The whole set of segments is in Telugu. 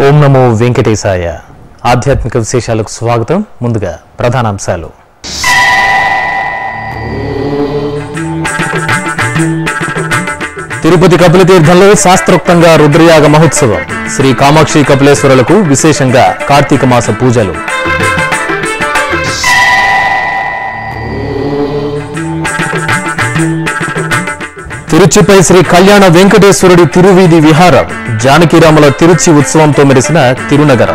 ఓం నమో వెంకటేశాయ ఆధ్యాత్మిక విశేషాలకు స్వాగతం ముందుగా ప్రధానాంశాలు తిరుపతి కపిలతీర్థంలో శాస్త్రోక్తంగా రుద్రయాగ మహోత్సవం శ్రీ కామాక్షి కపిలేశ్వరులకు విశేషంగా కార్తీక మాస పూజలు తిరుచిపై శ్రీ కళ్యాణ వెంకటేశ్వరుడి తిరువీధి విహారం జానకిరాముల తిరుచి ఉత్సవంతో మెరిసిన తిరునగరం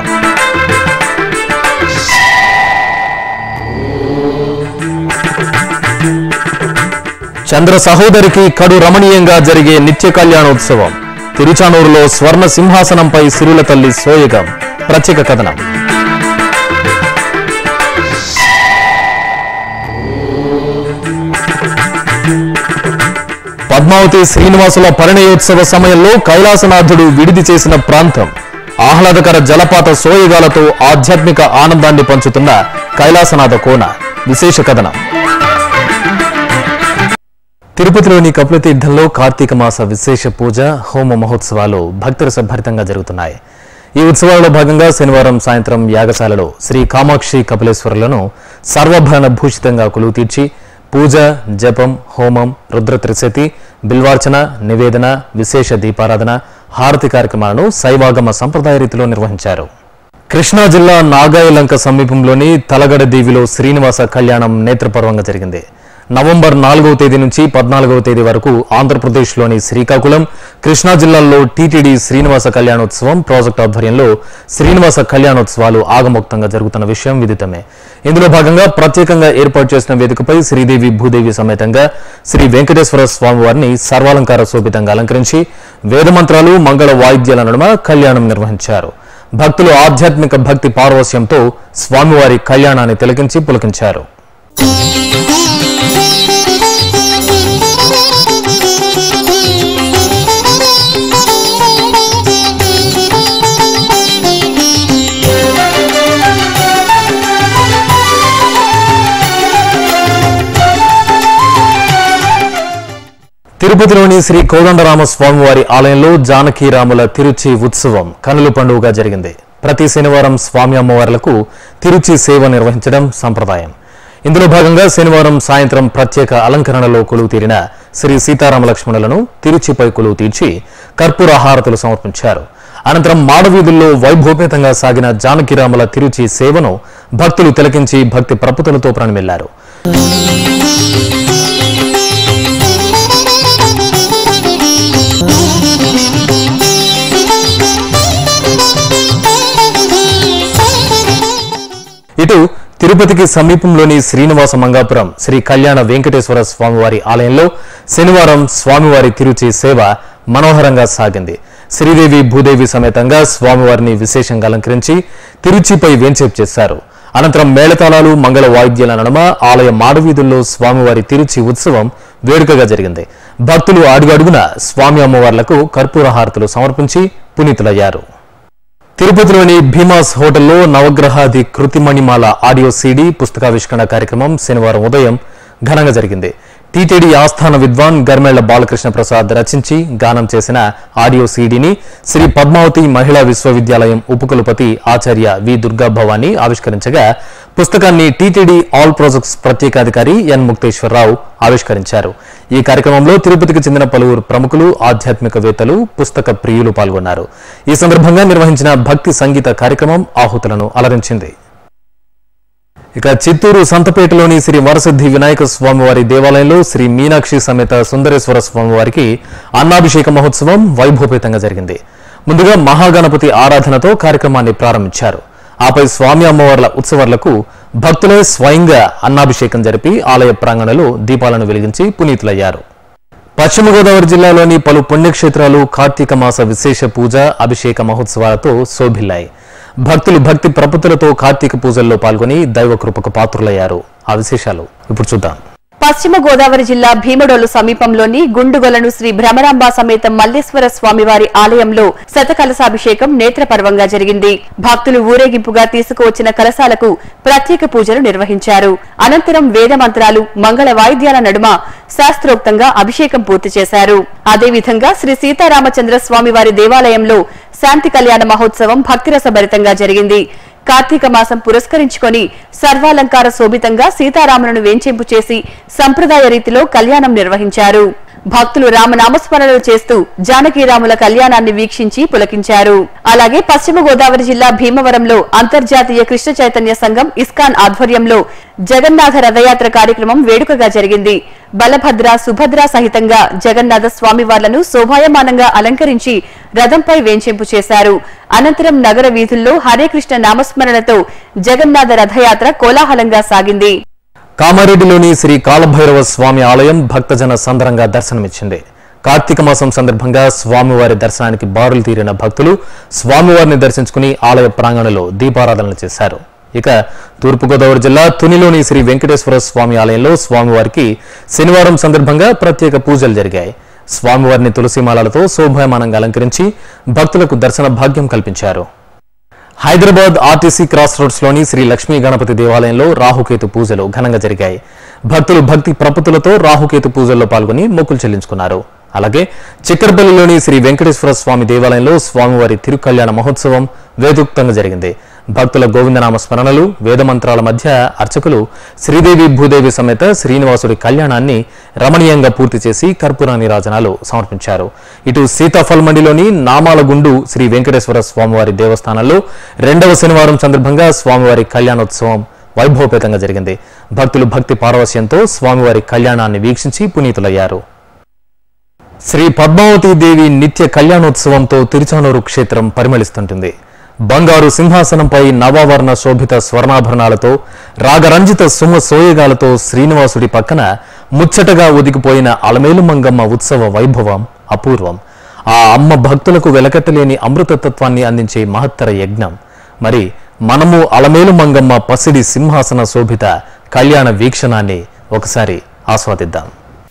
చంద్ర సహోదరికి కడు రమణీయంగా జరిగే నిత్య కళ్యాణోత్సవం తిరుచానూరులో స్వర్ణ సింహాసనంపై సిరుల తల్లి సోయగం ప్రత్యేక కథనం పద్మావతి శ్రీనివాసుల పరిణయోత్సవ సమయంలో కైలాసనాథుడు విడిది చేసిన ప్రాంతం ఆహ్లాదకర జలపాత సోయగాలతో ఆధ్యాత్మిక ఆనందాన్ని పంచుతున్న కైలాసనాథ కోన విశేష కథనం తిరుపతిలోని కపిలతీర్థంలో కార్తీక మాస విశేష పూజ హోమ మహోత్సవాలు భక్తుల భరితంగా జరుగుతున్నాయి ఈ ఉత్సవాలలో భాగంగా శనివారం సాయంత్రం యాగశాలలో శ్రీ కామాక్షి కపిలేశ్వరులను సర్వభరణ భూషితంగా కొలువు తీర్చి పూజ జపం హోమం రుద్ర త్రిశతి బిల్వార్చన నివేదన విశేష దీపారాధన హారతి కార్యక్రమాలను శైవాగమ సంప్రదాయ రీతిలో నిర్వహించారు కృష్ణా జిల్లా నాగాయలంక సమీపంలోని తలగడ దీవిలో శ్రీనివాస కళ్యాణం నేత్రపర్వంగా జరిగింది నవంబర్ నాలుగవ తేదీ నుంచి పద్నాలుగవ తేదీ వరకు ఆంధ్రప్రదేశ్లోని శ్రీకాకుళం కృష్ణా జిల్లాల్లో టీటీడీ శ్రీనివాస కళ్యాణోత్సవం ప్రాజెక్టు ఆధ్వర్యంలో శ్రీనివాస కళ్యాణోత్సవాలు ఆగమోక్తంగా జరుగుతున్న విషయం విదితమే ఇందులో భాగంగా ప్రత్యేకంగా ఏర్పాటు చేసిన వేదికపై శ్రీదేవి భూదేవి సమేతంగా శ్రీ వెంకటేశ్వర స్వామి వారిని సర్వాలంకార శోభితంగా అలంకరించి వేదమంత్రాలు మంగళ వాయిద్యాల నడుమ కళ్యాణం నిర్వహించారు భక్తులు ఆధ్యాత్మిక భక్తి పారవస్యంతో స్వామివారి కళ్యాణాన్ని తిలకించి పులకించారు తిరుపతిలోని శ్రీ కోదండరామ స్వామివారి ఆలయంలో జానకీరాముల తిరుచి ఉత్సవం కనుల పండుగగా జరిగింది ప్రతి శనివారం స్వామి అమ్మవార్లకు తిరుచి సేవ నిర్వహించడం సంప్రదాయం ఇందులో భాగంగా శనివారం సాయంత్రం ప్రత్యేక అలంకరణలో కొలువు తీరిన శ్రీ సీతారామ లక్ష్మణులను తిరుచిపై కొలువు తీర్చి కర్పూర హారతులు సమర్పించారు అనంతరం మాడవీధుల్లో వైభోపేతంగా సాగిన జానకిరాముల తిరుచి సేవను భక్తులు తిలకించి భక్తి ప్రపుతులతో ప్రణమిల్లారు ఇటు తిరుపతికి సమీపంలోని శ్రీనివాస మంగాపురం శ్రీ కళ్యాణ వెంకటేశ్వర స్వామివారి ఆలయంలో శనివారం స్వామివారి తిరుచి సేవ మనోహరంగా సాగింది శ్రీదేవి భూదేవి సమేతంగా స్వామివారిని విశేషంగా అలంకరించి తిరుచిపై వేంచేపు చేశారు అనంతరం మేళతాళాలు మంగళ వాయిద్యాల నడుమ ఆలయ మాడవీధుల్లో స్వామివారి తిరుచి ఉత్సవం వేడుకగా జరిగింది భక్తులు అడుగడుగున స్వామి అమ్మవార్లకు కర్పూర హారతులు సమర్పించి పునీతులయ్యారు తిరుపతిలోని భీమాస్ హోటల్లో నవగ్రహాది కృతిమణిమాల ఆడియో సీడీ పుస్తకావిష్కరణ కార్యక్రమం శనివారం ఉదయం ఘనంగా జరిగింది టీటీడీ ఆస్థాన విద్వాన్ గర్మేళ్ల బాలకృష్ణ ప్రసాద్ రచించి గానం చేసిన ఆడియో సీడీని శ్రీ పద్మావతి మహిళా విశ్వవిద్యాలయం ఉపకులపతి ఆచార్య వి దుర్గా భవానీ ఆవిష్కరించగా పుస్తకాన్ని టీటీడీ ఆల్ ప్రాజెక్ట్స్ ప్రత్యేకాధికారి ఎన్ ముక్తేశ్వరరావు ఆవిష్కరించారు ఈ కార్యక్రమంలో తిరుపతికి చెందిన పలువురు ప్రముఖులు ఆధ్యాత్మికవేత్తలు పుస్తక ప్రియులు పాల్గొన్నారు ఈ సందర్భంగా నిర్వహించిన భక్తి సంగీత కార్యక్రమం ఆహుతులను అలరించింది ఇక చిత్తూరు సంతపేటలోని శ్రీ వరసిద్ధి వినాయక స్వామివారి దేవాలయంలో శ్రీ మీనాక్షి సమేత సుందరేశ్వర స్వామివారికి అన్నాభిషేక మహోత్సవం వైభోపేతంగా జరిగింది ముందుగా మహాగణపతి ఆరాధనతో కార్యక్రమాన్ని ప్రారంభించారు ఆపై స్వామి అమ్మవార్ల ఉత్సవాలకు భక్తులే స్వయంగా అన్నాభిషేకం జరిపి ఆలయ ప్రాంగణంలో దీపాలను వెలిగించి పునీతులయ్యారు పశ్చిమ గోదావరి జిల్లాలోని పలు పుణ్యక్షేత్రాలు కార్తీక మాస విశేష పూజ అభిషేక మహోత్సవాలతో శోభిల్లాయి భక్తులు భక్తి ప్రపత్తులతో కార్తీక పూజల్లో పాల్గొని దైవ కృపకు పాత్రులయ్యారు ఆ విశేషాలు ఇప్పుడు చూద్దాం పశ్చిమ గోదావరి జిల్లా భీమడోలు సమీపంలోని గుండుగొలను శ్రీ భ్రమరాంబ సమేత మల్లేశ్వర స్వామివారి ఆలయంలో శతకలశాభిషేకం నేత్రపర్వంగా జరిగింది భక్తులు ఊరేగింపుగా తీసుకువచ్చిన కలశాలకు ప్రత్యేక పూజలు నిర్వహించారు అనంతరం వేద మంత్రాలు మంగళ వాయిద్యాల నడుమ శాస్త్రోక్తంగా అభిషేకం పూర్తి చేశారు అదేవిధంగా శ్రీ సీతారామచంద్ర స్వామివారి దేవాలయంలో శాంతి కళ్యాణ మహోత్సవం భక్తిరసభరితంగా జరిగింది కార్తీక మాసం పురస్కరించుకొని సర్వాలంకార శోభితంగా సీతారాములను వేంచేంపు చేసి సంప్రదాయ రీతిలో కళ్యాణం నిర్వహించారు భక్తులు రామనామస్మరణలు చేస్తూ జానకీరాముల కళ్యాణాన్ని వీక్షించి పులకించారు అలాగే పశ్చిమ గోదావరి జిల్లా భీమవరంలో అంతర్జాతీయ కృష్ణ చైతన్య సంఘం ఇస్కాన్ ఆధ్వర్యంలో జగన్నాథ రథయాత్ర కార్యక్రమం వేడుకగా జరిగింది బలభద్ర సుభద్ర సహితంగా జగన్నాథ స్వామివార్లను శోభాయమానంగా అలంకరించి రథంపై వేంచేంపు చేశారు అనంతరం నగర వీధుల్లో హరే కృష్ణ నామస్మరణతో జగన్నాథ రథయాత్ర కోలాహలంగా సాగింది కామారెడ్డిలోని శ్రీ కాలభైరవ స్వామి ఆలయం భక్తజన సందరంగా దర్శనమిచ్చింది కార్తీక మాసం సందర్భంగా స్వామివారి దర్శనానికి బారులు తీరిన భక్తులు స్వామివారిని దర్శించుకుని ఆలయ ప్రాంగణంలో దీపారాధనలు చేశారు ఇక తూర్పుగోదావరి జిల్లా తునిలోని శ్రీ వెంకటేశ్వర స్వామి ఆలయంలో స్వామివారికి శనివారం సందర్భంగా ప్రత్యేక పూజలు జరిగాయి స్వామివారిని తులసిమాలలతో శోభాయమానంగా అలంకరించి భక్తులకు దర్శన భాగ్యం కల్పించారు హైదరాబాద్ ఆర్టీసీ క్రాస్ రోడ్స్ లోని శ్రీ లక్ష్మీ గణపతి దేవాలయంలో రాహుకేతు పూజలు ఘనంగా జరిగాయి భక్తులు భక్తి ప్రపత్తులతో రాహుకేతు పూజల్లో పాల్గొని మొక్కులు చెల్లించుకున్నారు అలాగే చిక్కడపల్లిలోని శ్రీ వెంకటేశ్వర స్వామి దేవాలయంలో స్వామివారి తిరుకల్యాణ మహోత్సవం వేదోక్తంగా జరిగింది భక్తుల గోవిందనామ స్మరణలు వేదమంత్రాల మధ్య అర్చకులు శ్రీదేవి భూదేవి సమేత శ్రీనివాసుడి కళ్యాణాన్ని రమణీయంగా పూర్తి చేసి కర్పూర నీరాజనాలు సమర్పించారు ఇటు సీతాఫల్ మండిలోని నామాలగుండు శ్రీ వెంకటేశ్వర స్వామివారి దేవస్థానంలో రెండవ శనివారం సందర్భంగా స్వామివారి కళ్యాణోత్సవం వైభవపేతంగా జరిగింది భక్తులు భక్తి పారవశ్యంతో స్వామివారి కళ్యాణాన్ని వీక్షించి పునీతులయ్యారు శ్రీ పద్మావతి దేవి నిత్య కళ్యాణోత్సవంతో తిరుచానూరు క్షేత్రం పరిమళిస్తుంటుంది బంగారు సింహాసనంపై నవావర్ణ శోభిత స్వర్ణాభరణాలతో రాగరంజిత సుమ సోయగాలతో శ్రీనివాసుడి పక్కన ముచ్చటగా ఒదిగిపోయిన అలమేలు మంగమ్మ ఉత్సవ వైభవం అపూర్వం ఆ అమ్మ భక్తులకు వెలకట్టలేని అమృతతత్వాన్ని అందించే మహత్తర యజ్ఞం మరి మనము అలమేలు మంగమ్మ పసిడి సింహాసన శోభిత కళ్యాణ వీక్షణాన్ని ఒకసారి ఆస్వాదిద్దాం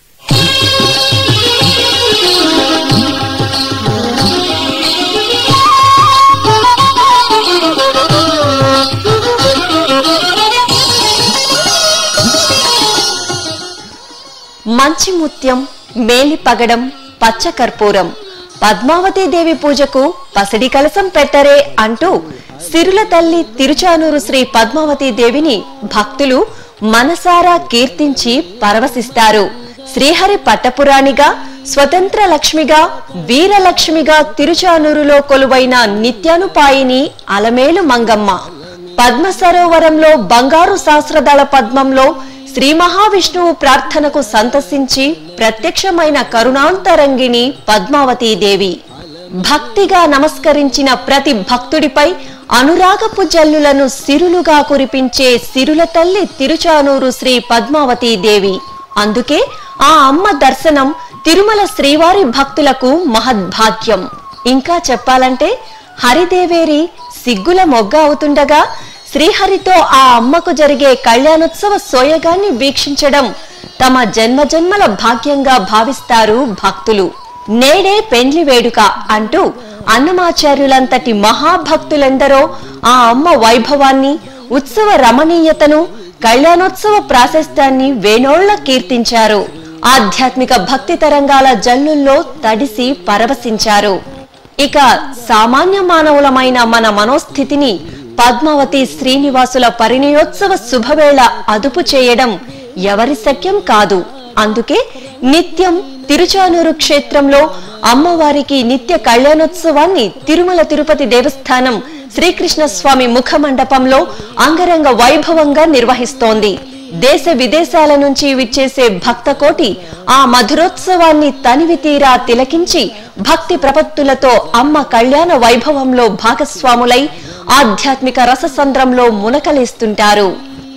మంచి ముత్యం మేలి పగడం పచ్చ కర్పూరం పద్మావతి దేవి పూజకు పసిడి కలసం పెట్టరే అంటూ సిరుల తల్లి తిరుచానూరు శ్రీ పద్మావతి దేవిని భక్తులు మనసారా కీర్తించి పరవశిస్తారు శ్రీహరి పట్టపురాణిగా స్వతంత్ర లక్ష్మిగా వీరలక్ష్మిగా తిరుచానూరులో కొలువైన నిత్యానుపాయిని అలమేలు మంగమ్మ పద్మ సరోవరంలో బంగారు శాస్త్రదళ పద్మంలో శ్రీ మహావిష్ణువు ప్రార్థనకు సంతసించి ప్రత్యక్షమైన కరుణాంతరంగిణి పద్మావతీ దేవి భక్తిగా నమస్కరించిన ప్రతి భక్తుడిపై అనురాగపు జల్లులను సిరులుగా కురిపించే సిరుల తల్లి తిరుచానూరు శ్రీ పద్మావతీ దేవి అందుకే ఆ అమ్మ దర్శనం తిరుమల శ్రీవారి భక్తులకు మహద్భాగ్యం ఇంకా చెప్పాలంటే హరిదేవేరి సిగ్గుల మొగ్గ అవుతుండగా శ్రీహరితో ఆ అమ్మకు జరిగే కళ్యాణోత్సవ సోయగాన్ని వీక్షించడం తమ జన్మజన్మల భాగ్యంగా భావిస్తారు భక్తులు నేడే పెండ్లి వేడుక అంటూ అన్నమాచార్యులంతటి మహాభక్తులెందరో ఆ అమ్మ వైభవాన్ని ఉత్సవ రమణీయతను కళ్యాణోత్సవ ప్రాశస్త్యాన్ని వేణోళ్ల కీర్తించారు ఆధ్యాత్మిక భక్తి తరంగాల జల్లుల్లో తడిసి పరవశించారు ఇక సామాన్య మానవులమైన మన మనోస్థితిని పద్మావతి శ్రీనివాసుల పరిణయోత్సవ శుభవేళ అదుపు చేయడం ఎవరి శక్యం కాదు అందుకే నిత్యం తిరుచానూరు క్షేత్రంలో అమ్మవారికి నిత్య కళ్యాణోత్సవాన్ని తిరుమల తిరుపతి దేవస్థానం శ్రీకృష్ణ స్వామి ముఖ మండపంలో అంగరంగ వైభవంగా నిర్వహిస్తోంది దేశ విదేశాల నుంచి విచ్చేసే భక్త కోటి ఆ మధురోత్సవాన్ని తనివి తీరా తిలకించి భక్తి ప్రపత్తులతో అమ్మ కళ్యాణ వైభవంలో భాగస్వాములై ఆధ్యాత్మిక రససంద్రంలో మునకలేస్తుంటారు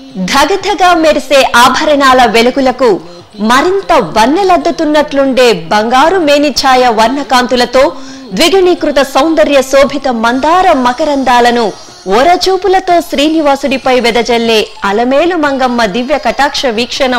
ధగధగా మెరిసే ఆభరణాల వెలుగులకు మరింత వన్నెలద్దుతున్నట్లుండే బంగారు మేనిఛాయ వర్ణకాంతులతో ద్విగుణీకృత సౌందర్య శోభిత మందార మకరందాలను ఓరచూపులతో శ్రీనివాసుడిపై వెదజల్లే అలమేలు మంగమ్మ దివ్య కటాక్ష వీక్షణం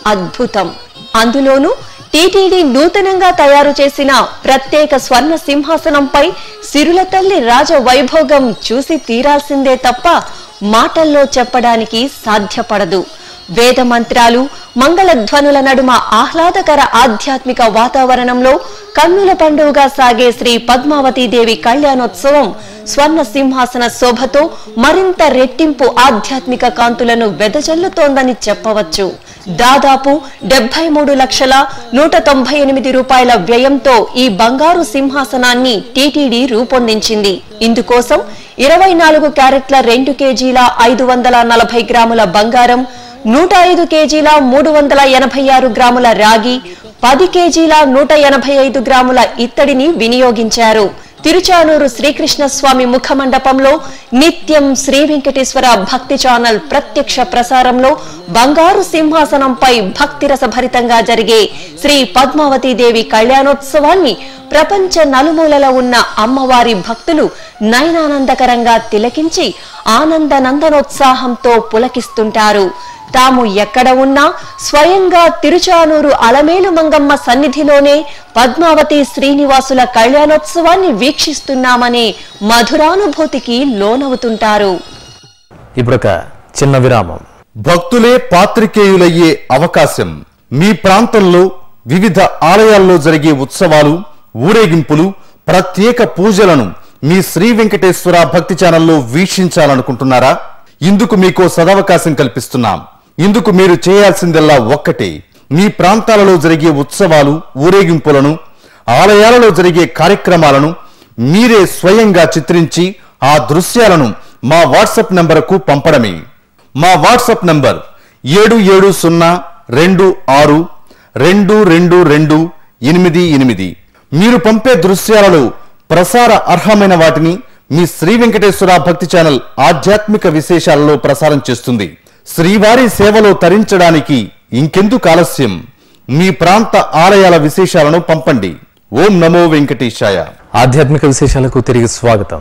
అద్భుతం అందులోనూ టీటీడీ నూతనంగా తయారు చేసిన ప్రత్యేక స్వర్ణ సింహాసనంపై సిరుల తల్లి రాజ వైభోగం చూసి తీరాల్సిందే తప్ప మాటల్లో చెప్పడానికి సాధ్యపడదు వేద మంత్రాలు మంగళ ధ్వనుల నడుమ ఆహ్లాదకర ఆధ్యాత్మిక వాతావరణంలో కన్నుల పండుగగా సాగే శ్రీ పద్మావతీదేవి కళ్యాణోత్సవం స్వర్ణ సింహాసన శోభతో మరింత రెట్టింపు ఆధ్యాత్మిక కాంతులను వెదజల్లుతోందని చెప్పవచ్చు దాదాపు డెబ్బై మూడు లక్షల నూట తొంభై ఎనిమిది రూపాయల వ్యయంతో ఈ బంగారు సింహాసనాన్ని టీటీడీ రూపొందించింది ఇందుకోసం ఇరవై నాలుగు క్యారెట్ల రెండు కేజీల ఐదు వందల నలభై గ్రాముల బంగారం నూట ఐదు కేజీల మూడు వందల ఎనభై ఆరు గ్రాముల రాగి పది కేజీల నూట ఎనభై ఐదు గ్రాముల ఇత్తడిని వినియోగించారు తిరుచానూరు శ్రీకృష్ణ స్వామి ముఖమండపంలో నిత్యం శ్రీ వెంకటేశ్వర భక్తి ఛానల్ ప్రత్యక్ష ప్రసారంలో బంగారు సింహాసనంపై భక్తి రసభరితంగా జరిగే శ్రీ పద్మావతి దేవి కళ్యాణోత్సవాన్ని ప్రపంచ నలుమూలల ఉన్న అమ్మవారి భక్తులు నయనానందకరంగా తిలకించి ఆనంద నందనోత్సాహంతో పులకిస్తుంటారు తాము ఎక్కడ ఉన్నా స్వయంగా తిరుచానూరు అలమేలు మంగమ్మ సన్నిధిలోనే పద్మావతి శ్రీనివాసుల కళ్యాణోత్సవాన్ని వీక్షిస్తున్నామనే మధురానుభూతికి లోనవుతుంటారు ఇప్పుడొక చిన్న విరామం భక్తులే పాత్రికేయులయ్యే అవకాశం మీ ప్రాంతంలో వివిధ ఆలయాల్లో జరిగే ఉత్సవాలు ఊరేగింపులు ప్రత్యేక పూజలను మీ శ్రీ వెంకటేశ్వర భక్తి ఛానల్లో వీక్షించాలనుకుంటున్నారా ఇందుకు మీకో సదవకాశం కల్పిస్తున్నాం ఇందుకు మీరు చేయాల్సిందల్లా ఒక్కటే మీ ప్రాంతాలలో జరిగే ఉత్సవాలు ఊరేగింపులను ఆలయాలలో జరిగే కార్యక్రమాలను మీరే స్వయంగా చిత్రించి ఆ దృశ్యాలను మా వాట్సాప్ నంబరుకు పంపడమే మా వాట్సాప్ నంబర్ ఏడు ఏడు సున్నా రెండు ఆరు రెండు రెండు రెండు ఎనిమిది ఎనిమిది మీరు పంపే దృశ్యాలలో ప్రసార అర్హమైన వాటిని మీ శ్రీ వెంకటేశ్వర భక్తి ఛానల్ ఆధ్యాత్మిక విశేషాలలో ప్రసారం చేస్తుంది శ్రీవారి సేవలో తరించడానికి ఇంకెందుకు ఆలస్యం మీ ప్రాంత ఆలయాల విశేషాలను పంపండి ఓం నమో వెంకటేశాయ ఆధ్యాత్మిక విశేషాలకు తిరిగి స్వాగతం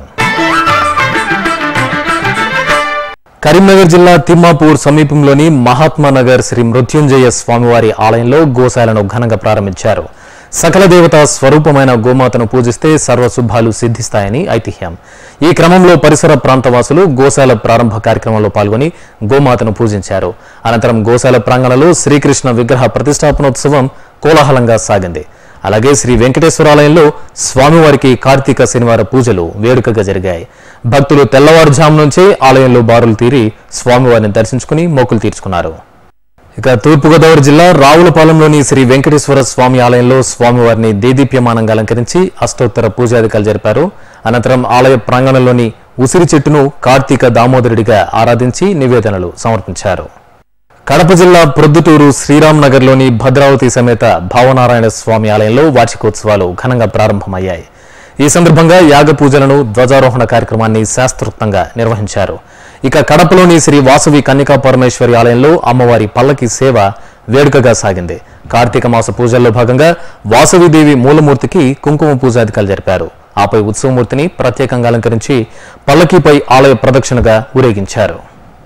కరీంనగర్ జిల్లా తిమ్మాపూర్ సమీపంలోని మహాత్మా నగర్ శ్రీ మృత్యుంజయ స్వామివారి ఆలయంలో గోశాలను ఘనంగా ప్రారంభించారు సకల దేవత స్వరూపమైన గోమాతను పూజిస్తే సర్వశుభాలు సిద్ధిస్తాయని ఐతిహ్యం ఈ క్రమంలో పరిసర ప్రాంతవాసులు గోశాల ప్రారంభ కార్యక్రమంలో పాల్గొని గోమాతను పూజించారు అనంతరం గోశాల ప్రాంగణంలో శ్రీకృష్ణ విగ్రహ ప్రతిష్టాపనోత్సవం కోలాహలంగా సాగింది అలాగే శ్రీ వెంకటేశ్వరాలయంలో స్వామివారికి కార్తీక శనివార పూజలు వేడుకగా జరిగాయి భక్తులు తెల్లవారుజాము నుంచే ఆలయంలో బారులు తీరి స్వామివారిని దర్శించుకుని మొక్కులు తీర్చుకున్నారు ఇక తూర్పుగోదావరి జిల్లా రావులపాలెంలోని శ్రీ వెంకటేశ్వర స్వామి ఆలయంలో స్వామివారిని దేదీప్యమానంగా అలంకరించి అష్టోత్తర పూజాధికాలు జరిపారు అనంతరం ఆలయ ప్రాంగణంలోని ఉసిరి చెట్టును కార్తీక దామోదరుడిగా ఆరాధించి నివేదనలు సమర్పించారు కడప జిల్లా ప్రొద్దుటూరు శ్రీరామ్ నగర్లోని భద్రావతి సమేత భావనారాయణ స్వామి ఆలయంలో వార్షికోత్సవాలు ఘనంగా ప్రారంభమయ్యాయి ఈ సందర్భంగా యాగ పూజలను ధ్వజారోహణ కార్యక్రమాన్ని శాస్త్రోక్తంగా నిర్వహించారు ఇక కడపలోని శ్రీ వాసవి కన్యకా పరమేశ్వరి ఆలయంలో అమ్మవారి పల్లకి సేవ వేడుకగా సాగింది కార్తీక మాస పూజల్లో భాగంగా వాసవిదేవి మూలమూర్తికి కుంకుమ పూజాధికారులు జరిపారు ఆపై ఉత్సవమూర్తిని ప్రత్యేకంగా అలంకరించి పల్లకీపై ఆలయ ప్రదక్షిణగా ఊరేగించారు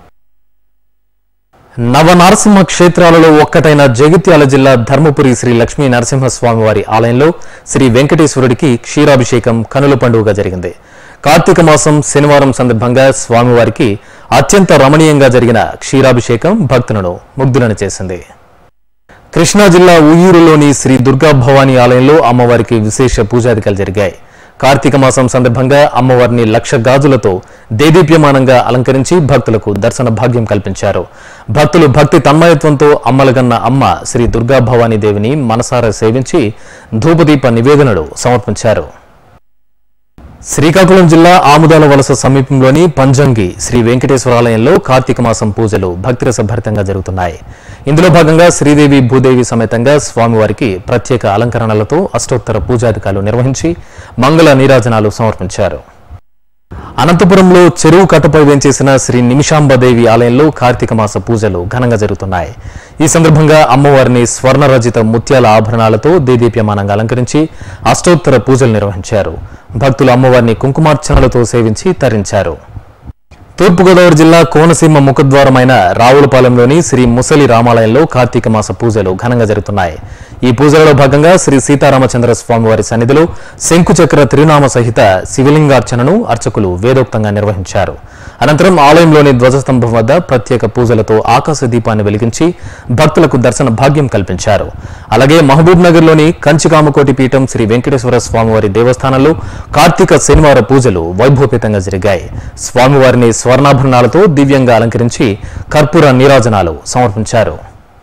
నవనరసింహ క్షేత్రాలలో ఒక్కటైన జగిత్యాల జిల్లా ధర్మపురి శ్రీ లక్ష్మీ నరసింహస్వామి వారి ఆలయంలో శ్రీ వెంకటేశ్వరుడికి క్షీరాభిషేకం కనుల పండుగగా జరిగింది కార్తీక మాసం శనివారం సందర్భంగా స్వామివారికి అత్యంత రమణీయంగా జరిగిన క్షీరాభిషేకం భక్తులను ముగ్ధులను చేసింది కృష్ణా జిల్లా ఉయ్యూరులోని శ్రీ దుర్గా భవానీ ఆలయంలో అమ్మవారికి విశేష పూజాధికాలు జరిగాయి కార్తీక మాసం సందర్భంగా అమ్మవారిని లక్ష గాజులతో దేదీప్యమానంగా అలంకరించి భక్తులకు దర్శన భాగ్యం కల్పించారు భక్తులు భక్తి తన్మయత్వంతో అమ్మలగన్న అమ్మ శ్రీ దుర్గా భవానీ దేవిని మనసారా సేవించి ధూపదీప నివేదనలు సమర్పించారు శ్రీకాకుళం జిల్లా ఆముదాల వలస సమీపంలోని పంజంగి శ్రీ వెంకటేశ్వరాలయంలో కార్తీక మాసం పూజలు భక్తిరస భరితంగా జరుగుతున్నాయి ఇందులో భాగంగా శ్రీదేవి భూదేవి సమేతంగా స్వామివారికి ప్రత్యేక అలంకరణలతో అష్టోత్తర పూజాధికారులు నిర్వహించి మంగళ నీరాజనాలు సమర్పించారు అనంతపురంలో చెరువు కట్టపై వేంచేసిన శ్రీ నిమిషాంబదేవి ఆలయంలో కార్తీక మాస పూజలు ఘనంగా జరుగుతున్నాయి ఈ సందర్భంగా అమ్మవారిని స్వర్ణరజిత ముత్యాల ఆభరణాలతో దేదీప్యమానంగా అలంకరించి అష్టోత్తర పూజలు నిర్వహించారు భక్తులు అమ్మవారిని కుంకుమార్చనలతో సేవించి తరించారు తూర్పుగోదావరి జిల్లా కోనసీమ ముఖద్వారమైన రావులపాలెంలోని శ్రీ ముసలి రామాలయంలో కార్తీక మాస పూజలు ఘనంగా జరుగుతున్నాయి ఈ పూజలలో భాగంగా శ్రీ సీతారామచంద్ర స్వామి వారి సన్నిధిలో శంకుచక్ర తిరునామ సహిత శివలింగార్చనను అర్చకులు వేదోక్తంగా నిర్వహించారు అనంతరం ఆలయంలోని ధ్వజస్తంభం వద్ద ప్రత్యేక పూజలతో ఆకాశ దీపాన్ని వెలిగించి భక్తులకు దర్శన భాగ్యం కల్పించారు అలాగే మహబూబ్ నగర్ లోని కంచికామకోటి పీఠం శ్రీ వెంకటేశ్వర స్వామివారి దేవస్థానంలో కార్తీక శనివార పూజలు వైభవపేతంగా జరిగాయి స్వామివారిని స్వర్ణాభరణాలతో దివ్యంగా అలంకరించి కర్పూర నీరాజనాలు సమర్పించారు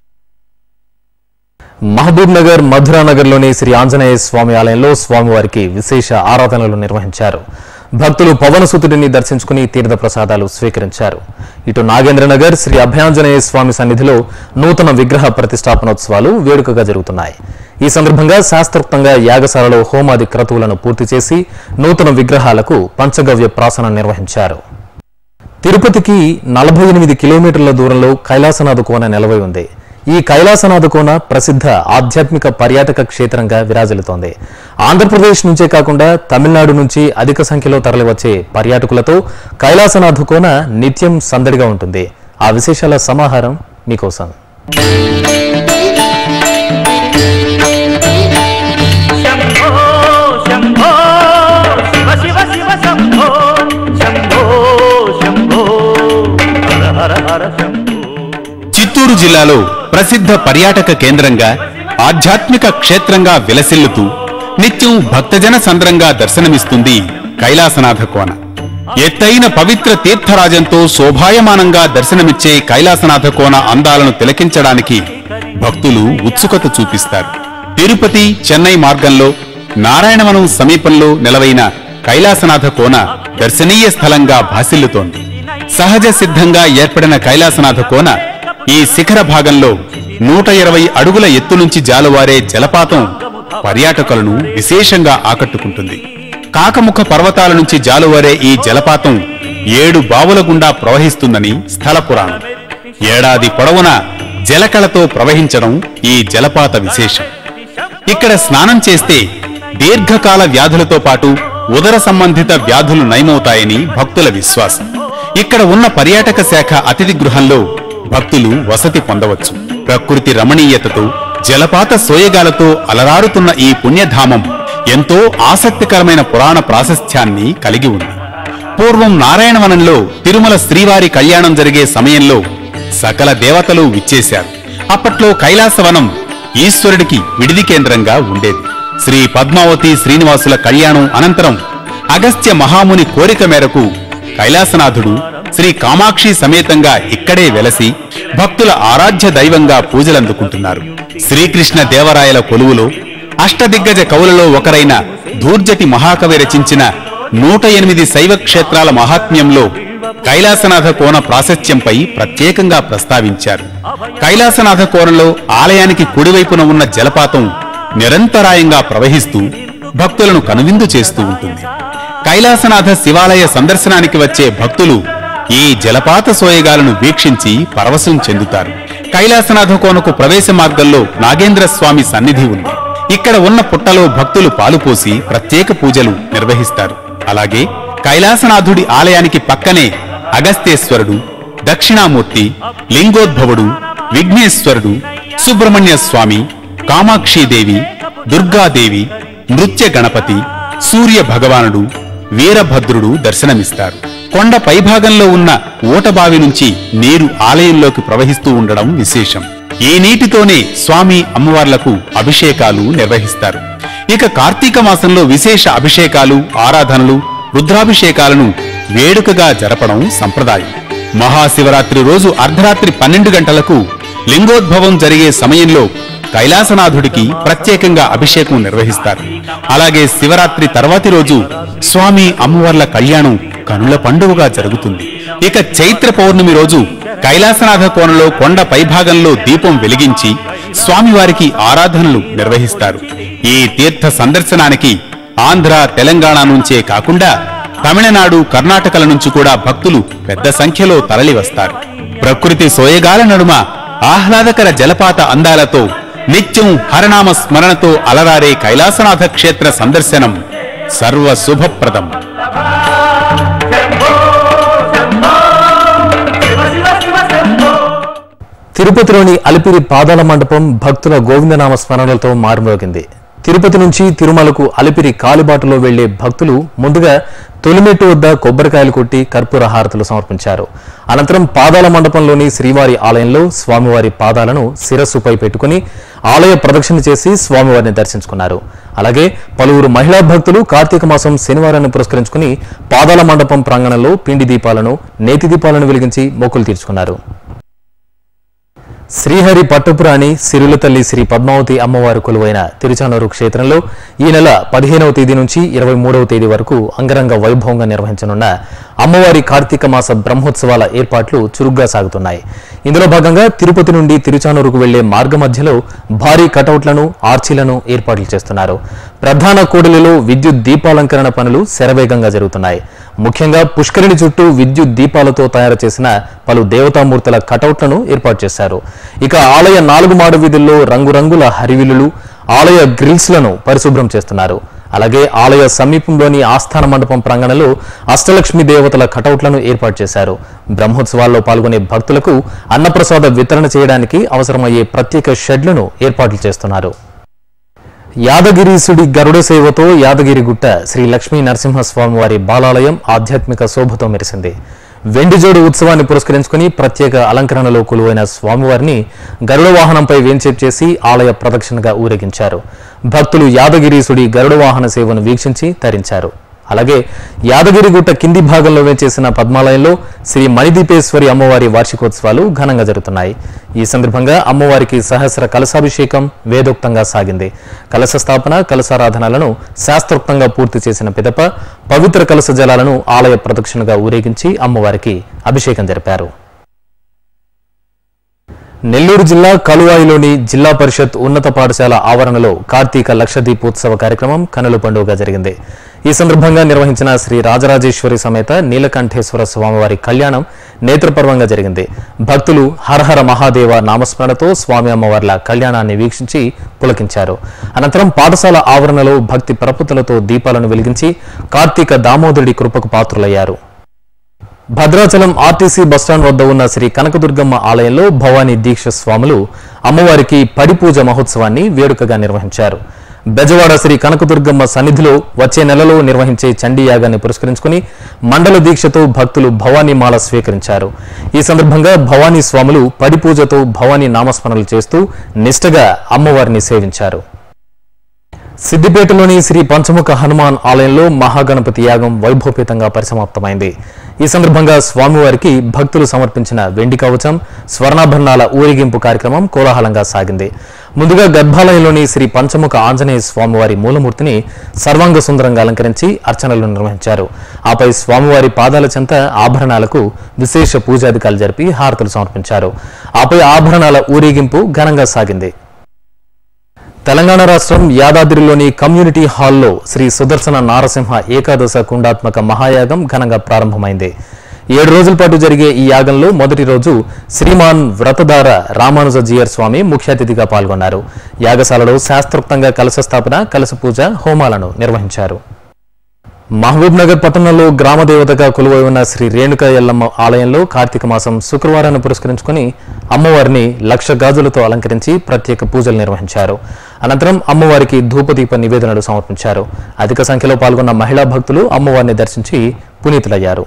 మహబూబ్ నగర్ మధురానగర్లోని శ్రీ ఆంజనేయ స్వామి ఆలయంలో స్వామివారికి విశేష ఆరాధనలు నిర్వహించారు భక్తులు పవనసుతుడిని దర్శించుకుని తీర్థ ప్రసాదాలు స్వీకరించారు ఇటు నాగేంద్రనగర్ శ్రీ అభయాంజనేయ స్వామి సన్నిధిలో నూతన విగ్రహ ప్రతిష్టాపనోత్సవాలు వేడుకగా జరుగుతున్నాయి ఈ సందర్భంగా శాస్త్రోక్తంగా యాగశాలలో హోమాది క్రతువులను పూర్తి చేసి నూతన విగ్రహాలకు పంచగవ్య ప్రాసనం నిర్వహించారు తిరుపతికి నలభై ఎనిమిది కిలోమీటర్ల దూరంలో కైలాసనాథ కోన నెలవై ఉంది ఈ కైలాసనాథ కోన ప్రసిద్ధ ఆధ్యాత్మిక పర్యాటక క్షేత్రంగా విరాజిల్లుతోంది ఆంధ్రప్రదేశ్ నుంచే కాకుండా తమిళనాడు నుంచి అధిక సంఖ్యలో తరలివచ్చే పర్యాటకులతో కైలాసనాథ కోన నిత్యం సందడిగా ఉంటుంది ఆ విశేషాల సమాహారం మీకోసం శంభో శంభో శివ శివ శివ శంభో శంభో శంభో హర హర హర శంభో చిత్తూరు జిల్లాలో ప్రసిద్ధ పర్యాటక కేంద్రంగా ఆధ్యాత్మిక క్షేత్రంగా విలసిల్లుతూ నిత్యం భక్తజన సంద్రంగా దర్శనమిస్తుంది కైలాసనాథ కోన ఎత్తైన పవిత్ర తీర్థరాజంతో శోభాయమానంగా దర్శనమిచ్చే కైలాసనాథ కోన అందాలను తిలకించడానికి భక్తులు ఉత్సుకత చూపిస్తారు తిరుపతి చెన్నై మార్గంలో నారాయణవనం సమీపంలో నెలవైన కైలాసనాథ కోన దర్శనీయ స్థలంగా భాసిల్లుతోంది సహజ సిద్ధంగా ఏర్పడిన కైలాసనాథ కోన ఈ శిఖర భాగంలో నూట ఇరవై అడుగుల ఎత్తు నుంచి జాలువారే జలపాతం పర్యాటకులను విశేషంగా ఆకట్టుకుంటుంది కాకముఖ పర్వతాల నుంచి జాలువారే ఈ జలపాతం ఏడు బావుల గుండా ప్రవహిస్తుందని స్థల పురాణం ఏడాది పొడవునా జలకళతో ప్రవహించడం ఈ జలపాత విశేషం ఇక్కడ స్నానం చేస్తే దీర్ఘకాల వ్యాధులతో పాటు ఉదర సంబంధిత వ్యాధులు నయమవుతాయని భక్తుల విశ్వాసం ఇక్కడ ఉన్న పర్యాటక శాఖ అతిథి గృహంలో భక్తులు వసతి పొందవచ్చు ప్రకృతి రమణీయతతో జలపాత సోయగాలతో అలరారుతున్న ఈ పుణ్యధామం ఎంతో ఆసక్తికరమైన పురాణ ప్రాశస్త్యాన్ని కలిగి ఉంది పూర్వం నారాయణవనంలో తిరుమల శ్రీవారి కళ్యాణం జరిగే సమయంలో సకల దేవతలు విచ్చేశారు అప్పట్లో కైలాసవనం ఈశ్వరుడికి విడిది కేంద్రంగా ఉండేది శ్రీ పద్మావతి శ్రీనివాసుల కళ్యాణం అనంతరం అగస్త్య మహాముని కోరిక మేరకు కైలాసనాథుడు శ్రీ కామాక్షి సమేతంగా ఇక్కడే వెలసి భక్తుల ఆరాధ్య దైవంగా పూజలందుకుంటున్నారు శ్రీకృష్ణ దేవరాయల కొలువులో అష్టదిగ్గజ కవులలో ఒకరైన ధూర్జటి మహాకవి రచించిన నూట ఎనిమిది శైవ క్షేత్రాల మహాత్మ్యంలో కైలాసనాథ కోన ప్రాశస్త్యంపై ప్రత్యేకంగా ప్రస్తావించారు కైలాసనాథ కోనలో ఆలయానికి కుడివైపున ఉన్న జలపాతం నిరంతరాయంగా ప్రవహిస్తూ భక్తులను కనువిందు చేస్తూ ఉంటుంది కైలాసనాథ శివాలయ సందర్శనానికి వచ్చే భక్తులు ఈ జలపాత సోయగాలను వీక్షించి పరవశం చెందుతారు కైలాసనాథ కోనకు ప్రవేశ మార్గంలో నాగేంద్ర స్వామి సన్నిధి ఉంది ఇక్కడ ఉన్న పుట్టలో భక్తులు పాలుపోసి ప్రత్యేక పూజలు నిర్వహిస్తారు అలాగే కైలాసనాథుడి ఆలయానికి పక్కనే అగస్తేశ్వరుడు దక్షిణామూర్తి లింగోద్భవుడు విఘ్నేశ్వరుడు సుబ్రహ్మణ్య స్వామి కామాక్షీదేవి దుర్గాదేవి నృత్య గణపతి సూర్య భగవానుడు వీరభద్రుడు దర్శనమిస్తారు కొండ పైభాగంలో ఉన్న ఊటబావి నుంచి నీరు ఆలయంలోకి ప్రవహిస్తూ ఉండడం విశేషం ఈ నీటితోనే స్వామి అమ్మవార్లకు అభిషేకాలు నిర్వహిస్తారు ఇక కార్తీక మాసంలో విశేష అభిషేకాలు ఆరాధనలు రుద్రాభిషేకాలను వేడుకగా జరపడం సంప్రదాయం మహాశివరాత్రి రోజు అర్ధరాత్రి పన్నెండు గంటలకు లింగోద్భవం జరిగే సమయంలో కైలాసనాథుడికి ప్రత్యేకంగా అభిషేకం నిర్వహిస్తారు అలాగే శివరాత్రి తర్వాతి రోజు స్వామి అమ్మవార్ల కళ్యాణం కనుల పండుగగా జరుగుతుంది ఇక చైత్ర పౌర్ణమి రోజు కైలాసనాథ కోనలో కొండ పైభాగంలో దీపం వెలిగించి స్వామివారికి ఆరాధనలు నిర్వహిస్తారు ఈ తీర్థ సందర్శనానికి ఆంధ్ర తెలంగాణ నుంచే కాకుండా తమిళనాడు కర్ణాటకల నుంచి కూడా భక్తులు పెద్ద సంఖ్యలో తరలి వస్తారు ప్రకృతి సోయగాల నడుమ ఆహ్లాదకర జలపాత అందాలతో నిత్యం హరనామ స్మరణతో అలరారే కైలాసనాథ క్షేత్ర సందర్శనం సర్వ శుభప్రదం శంభో శంభో తిరుపతిలోని అలిపిరి పాదాల మండపం భక్తుల గోవిందనామ స్మరణలతో మారుమోగింది తిరుపతి నుంచి తిరుమలకు అలిపిరి కాలిబాటలో వెళ్లే భక్తులు ముందుగా తొలిమెట్టు వద్ద కొబ్బరికాయలు కొట్టి కర్పూర హారతులు సమర్పించారు అనంతరం పాదాల మండపంలోని శ్రీవారి ఆలయంలో స్వామివారి పాదాలను శిరస్సుపై పెట్టుకుని ఆలయ ప్రదక్షిణ చేసి స్వామివారిని దర్శించుకున్నారు అలాగే పలువురు మహిళా భక్తులు కార్తీక మాసం శనివారాన్ని పురస్కరించుకుని పాదాల మండపం ప్రాంగణంలో పిండి దీపాలను నేతి దీపాలను వెలిగించి మొక్కులు తీర్చుకున్నారు శ్రీహరి పట్టుపురాణి సిరుల తల్లి శ్రీ పద్మావతి అమ్మవారి కొలువైన తిరుచానూరు క్షేత్రంలో ఈ నెల పదిహేనవ తేదీ నుంచి ఇరవై మూడవ తేదీ వరకు అంగరంగ వైభవంగా నిర్వహించనున్న అమ్మవారి కార్తీక మాస బ్రహ్మోత్సవాల ఏర్పాట్లు చురుగ్గా సాగుతున్నాయి ఇందులో భాగంగా తిరుపతి నుండి తిరుచానూరుకు వెళ్లే మార్గ మధ్యలో భారీ కటౌట్లను ఆర్చీలను ఏర్పాట్లు చేస్తున్నారు ప్రధాన కూడలిలో విద్యుత్ దీపాలంకరణ పనులు శరవేగంగా జరుగుతున్నాయి ముఖ్యంగా పుష్కరిణి చుట్టూ విద్యుత్ దీపాలతో తయారు చేసిన పలు దేవతామూర్తుల కటౌట్లను ఏర్పాటు చేశారు ఇక ఆలయ నాలుగు మాడు వీధుల్లో రంగురంగుల హరివిల్లులు ఆలయ గ్రిల్స్లను పరిశుభ్రం చేస్తున్నారు అలాగే ఆలయ సమీపంలోని ఆస్థాన మండపం ప్రాంగణంలో అష్టలక్ష్మి దేవతల కటౌట్లను ఏర్పాటు చేశారు బ్రహ్మోత్సవాల్లో పాల్గొనే భక్తులకు అన్నప్రసాద వితరణ చేయడానికి అవసరమయ్యే ప్రత్యేక షెడ్లను ఏర్పాట్లు చేస్తున్నారు యాదగిరీసుడి గరుడ సేవతో యాదగిరిగుట్ట శ్రీ లక్ష్మీ నరసింహస్వామి వారి బాలాలయం ఆధ్యాత్మిక శోభతో మెరిసింది వెండిజోడు ఉత్సవాన్ని పురస్కరించుకుని ప్రత్యేక అలంకరణలో కొలువైన స్వామివారిని గరుడ వాహనంపై వేంచేపు చేసి ఆలయ ప్రదక్షిణగా ఊరేగించారు భక్తులు యాదగిరీసుడి గరుడ వాహన సేవను వీక్షించి తరించారు అలాగే యాదగిరిగుట్ట కింది భాగంలో వేచేసిన పద్మాలయంలో శ్రీ మణిదీపేశ్వరి అమ్మవారి వార్షికోత్సవాలు ఘనంగా జరుగుతున్నాయి ఈ సందర్భంగా అమ్మవారికి సహస్ర కలశాభిషేకం వేదోక్తంగా సాగింది కలశ స్థాపన కలశారాధనలను శాస్త్రోక్తంగా పూర్తి చేసిన పిదప పవిత్ర కలశ జలాలను ఆలయ ప్రదక్షిణగా ఊరేగించి అమ్మవారికి అభిషేకం జరిపారు నెల్లూరు జిల్లా కలువాయిలోని జిల్లా పరిషత్ ఉన్నత పాఠశాల ఆవరణలో కార్తీక లక్ష దీపోత్సవ కార్యక్రమం కనుల పండుగగా జరిగింది ఈ సందర్భంగా నిర్వహించిన శ్రీ రాజరాజేశ్వరి సమేత నీలకంఠేశ్వర స్వామివారి కళ్యాణం నేత్రపర్వంగా జరిగింది భక్తులు హరహర మహాదేవ నామస్మరణతో స్వామి అమ్మవార్ల కళ్యాణాన్ని వీక్షించి పులకించారు అనంతరం పాఠశాల ఆవరణలో భక్తి ప్రపత్తులతో దీపాలను వెలిగించి కార్తీక దామోదరుడి కృపకు పాత్రులయ్యారు భద్రాచలం ఆర్టీసీ బస్టాండ్ వద్ద ఉన్న శ్రీ కనకదుర్గమ్మ ఆలయంలో భవానీ దీక్ష స్వాములు అమ్మవారికి పడిపూజ మహోత్సవాన్ని వేడుకగా నిర్వహించారు బెజవాడ శ్రీ కనకదుర్గమ్మ సన్నిధిలో వచ్చే నెలలో నిర్వహించే చండీ యాగాన్ని పురస్కరించుకుని మండల దీక్షతో భక్తులు భవానీ మాల స్వీకరించారు ఈ సందర్భంగా భవానీ స్వాములు పడిపూజతో భవానీ నామస్మరణలు చేస్తూ నిష్టగా అమ్మవారిని సేవించారు సిద్దిపేటలోని శ్రీ పంచముఖ హనుమాన్ ఆలయంలో మహాగణపతి యాగం వైభవపేతంగా పరిసమాప్తమైంది ఈ సందర్భంగా స్వామివారికి భక్తులు సమర్పించిన వెండి కవచం స్వర్ణాభరణాల ఊరేగింపు కార్యక్రమం కోలాహలంగా సాగింది ముందుగా గర్భాలయంలోని శ్రీ పంచముఖ ఆంజనేయ స్వామివారి మూలమూర్తిని సర్వాంగ సుందరంగా అలంకరించి అర్చనలు నిర్వహించారు ఆపై స్వామివారి పాదాల చెంత ఆభరణాలకు విశేష పూజాధికారులు జరిపి హారతులు సమర్పించారు ఆపై ఆభరణాల ఊరేగింపు ఘనంగా సాగింది తెలంగాణ రాష్ట్రం యాదాద్రిలోని కమ్యూనిటీ హాల్లో శ్రీ సుదర్శన నారసింహ ఏకాదశ కుండాత్మక మహాయాగం ఘనంగా ప్రారంభమైంది ఏడు రోజుల పాటు జరిగే ఈ యాగంలో మొదటి రోజు శ్రీమాన్ వ్రతధార రామానుజ జీయర్ స్వామి ముఖ్య అతిథిగా పాల్గొన్నారు యాగశాలలో శాస్త్రోక్తంగా కలశ స్థాపన కలశ పూజ హోమాలను నిర్వహించారు మహబూబ్ నగర్ పట్టణంలో గ్రామ దేవతగా కొలువై ఉన్న శ్రీ రేణుక ఎల్లమ్మ ఆలయంలో కార్తీక మాసం శుక్రవారాన్ని పురస్కరించుకుని అమ్మవారిని లక్ష గాజులతో అలంకరించి ప్రత్యేక పూజలు నిర్వహించారు అనంతరం అమ్మవారికి ధూపదీప నివేదనలు సమర్పించారు అధిక సంఖ్యలో పాల్గొన్న మహిళా భక్తులు అమ్మవారిని దర్శించి పునీతులయ్యారు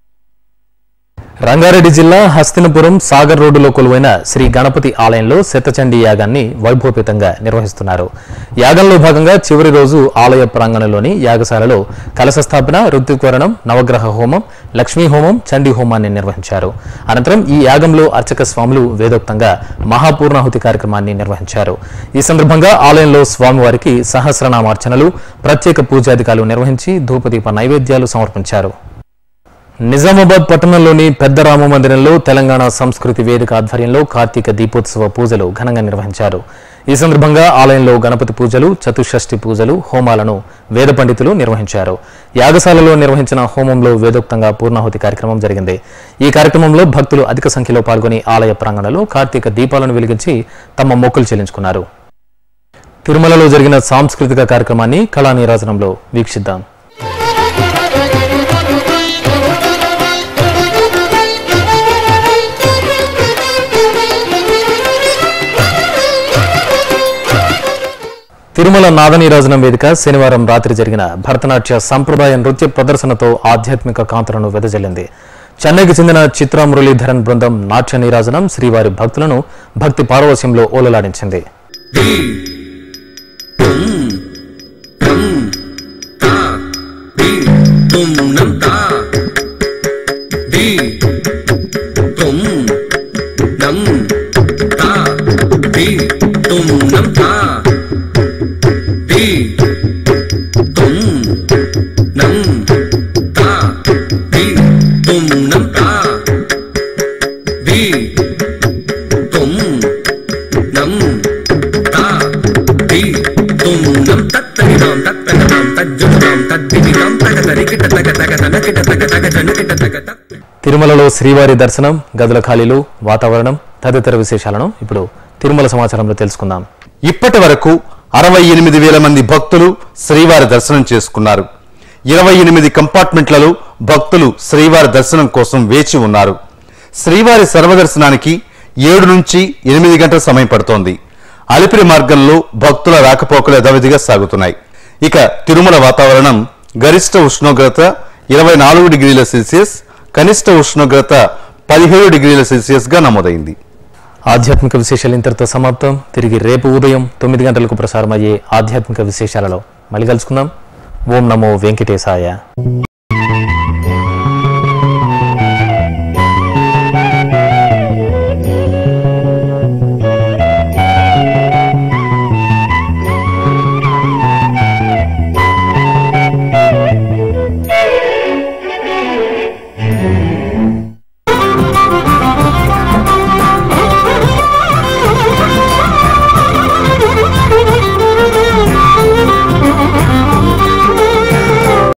రంగారెడ్డి జిల్లా హస్తినపురం సాగర్ రోడ్డులో కొలువైన శ్రీ గణపతి ఆలయంలో శతచండీ యాగాన్ని వైభవపేతంగా నిర్వహిస్తున్నారు యాగంలో భాగంగా చివరి రోజు ఆలయ ప్రాంగణంలోని యాగశాలలో కలశ స్థాపన ఋతుకరణం నవగ్రహ హోమం లక్ష్మీ హోమం చండీ హోమాన్ని నిర్వహించారు అనంతరం ఈ యాగంలో అర్చక స్వాములు వేదోక్తంగా మహాపూర్ణాహుతి కార్యక్రమాన్ని నిర్వహించారు ఈ సందర్భంగా ఆలయంలో స్వామివారికి సహస్రనామార్చనలు ప్రత్యేక పూజాధికారులు నిర్వహించి ధూపదీప నైవేద్యాలు సమర్పించారు నిజామాబాద్ పట్టణంలోని పెద్ద రామ మందిరంలో తెలంగాణ సంస్కృతి వేదిక ఆధ్వర్యంలో కార్తీక దీపోత్సవ పూజలు ఘనంగా నిర్వహించారు ఈ సందర్భంగా ఆలయంలో గణపతి పూజలు చతుషష్ఠి పూజలు హోమాలను వేద పండితులు నిర్వహించారు యాగశాలలో నిర్వహించిన హోమంలో వేదోక్తంగా పూర్ణాహుతి కార్యక్రమం జరిగింది ఈ కార్యక్రమంలో భక్తులు అధిక సంఖ్యలో పాల్గొని ఆలయ ప్రాంగణంలో కార్తీక దీపాలను వెలిగించి తమ మొక్కులు చెల్లించుకున్నారు తిరుమలలో జరిగిన సాంస్కృతిక కార్యక్రమాన్ని కళా నీరాజనంలో వీక్షిద్దాం తిరుమల నాదనీరాజనం వేదిక శనివారం రాత్రి జరిగిన భరతనాట్య సంప్రదాయ నృత్య ప్రదర్శనతో ఆధ్యాత్మిక కాంతులను వెదజల్లింది చెన్నైకి చెందిన చిత్ర మురళీధరన్ బృందం నాట్య నీరాజనం శ్రీవారి భక్తులను భక్తి పారవశ్యంలో ఓలలాడించింది tum nam ta di tum nam ta di tum nam ta di tum nam ta di tum nam ta di tum nam ta di tum nam tat tani dam tat tani dam tat jum dam tat didi dam taga tari kita taga taga tana kita taga taga janu kita taga tak తిరుమలలో శ్రీవారి దర్శనం గదుల ఖాళీలు వాతావరణం తదితర విశేషాలను ఇప్పుడు తిరుమల సమాచారంలో తెలుసుకుందాం ఇప్పటి వరకు అరవై ఎనిమిది వేల మంది భక్తులు శ్రీవారి దర్శనం చేసుకున్నారు ఇరవై ఎనిమిది కంపార్ట్మెంట్లలో భక్తులు శ్రీవారి దర్శనం కోసం వేచి ఉన్నారు శ్రీవారి సర్వదర్శనానికి ఏడు నుంచి ఎనిమిది గంటల సమయం పడుతోంది అలిపిరి మార్గంలో భక్తుల రాకపోకలు యథావిధిగా సాగుతున్నాయి ఇక తిరుమల వాతావరణం గరిష్ట ఉష్ణోగ్రత ఇరవై నాలుగు డిగ్రీల సెల్సియస్ కనిష్ట ఉష్ణోగ్రత పదిహేడు డిగ్రీల సెల్సియస్ గా నమోదైంది ఆధ్యాత్మిక విశేషాలు ఇంతటితో సమాప్తం తిరిగి రేపు ఉదయం తొమ్మిది గంటలకు ప్రసారమయ్యే ఆధ్యాత్మిక విశేషాలలో మళ్ళీ కలుసుకుందాం ఓం నమో వెంకటేశాయ